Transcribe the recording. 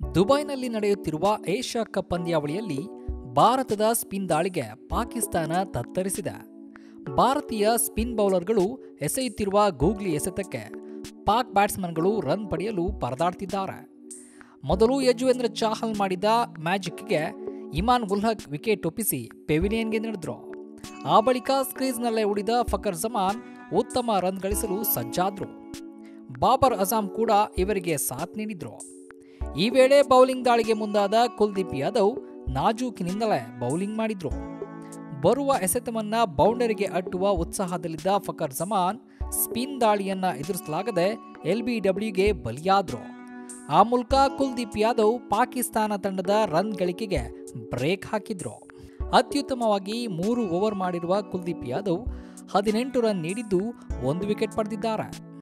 ದುಬೈನಲ್ಲಿ ನಡೆಯುತ್ತಿರುವ Asia cup ಪಂದ್ಯಾವಳಿಯಲ್ಲಿ ಭಾರತದ ಸ್ಪಿನ್ ದಾಳಿಗೆ ಪಾಕಿಸ್ತಾನ ತತ್ತರಿಸಿದೆ ಭಾರತೀಯ ಸ್ಪಿನ್ ಬೌಲರ್ಗಳು ಎಸೆಯುತ್ತಿರುವ ಗೂಗ್ಲಿ ಎಸೆತಕ್ಕೆ ಪಾಕ್ ಬ್ಯಾಟ್ಸ್ಮನ್ಗಳು ರನ್ ಪಡೆಯಲು ಪರದಾಡ್ತಿದ್ದಾರೆ ಮೊದಲು ಯಜುವೇಂದ್ರ ಚಾಹಲ್ ಮಾಡಿದ ಮ್ಯಾಜಿಕ್ಗೆ ಇಮಾನ್ ಉಲ್ಹಕ್ ವಿಕೆಟ್ ಒಪ್ಪಿಸಿ ಪೆವಿಲಿಯನ್ಗೆ ನಡೆದ್ರು ಆ ಬಳಿಕ ಕ್ರೀಸ್ನಲ್ಲೇ ಉಳಿದ ಫಕರ್ ಜಮಾನ್ ಉತ್ತಮ ರನ್ ಗಳಿಸಲು ಸಜ್ಜಾದ್ರು ಬಾಬರ್ ಅಜಾಮ್ ಕೂಡ ಇವರಿಗೆ ಸಾಥ್ ನೀಡಿದ್ರು ಈ ವೇಳೆ ಬೌಲಿಂಗ್ ದಾಳಿಗೆ ಮುಂದಾದ ಕುಲ್ದೀಪ್ ಯಾದವ್ ನಾಜೂಕಿನಿಂದಲೇ ಬೌಲಿಂಗ್ ಮಾಡಿದ್ರು ಬರುವ ಎಸೆತವನ್ನ ಬೌಂಡರಿಗೆ ಅಟ್ಟುವ ಉತ್ಸಾಹದಲ್ಲಿದ್ದ ಫಕರ್ ಜಮಾನ್ ಸ್ಪಿನ್ ದಾಳಿಯನ್ನ ಎದುರಿಸಲಾಗದೆ ಎಲ್ಬಿಡಬ್ಲ್ಯೂಗೆ ಬಲಿಯಾದ್ರು ಆ ಮೂಲಕ ಕುಲ್ದೀಪ್ ಯಾದವ್ ಪಾಕಿಸ್ತಾನ ತಂಡದ ರನ್ ಗಳಿಕೆಗೆ ಬ್ರೇಕ್ ಹಾಕಿದ್ರು ಅತ್ಯುತ್ತಮವಾಗಿ ಮೂರು ಓವರ್ ಮಾಡಿರುವ ಕುಲ್ದೀಪ್ ಯಾದವ್ ಹದಿನೆಂಟು ರನ್ ನೀಡಿದ್ದು ಒಂದು ವಿಕೆಟ್ ಪಡೆದಿದ್ದಾರೆ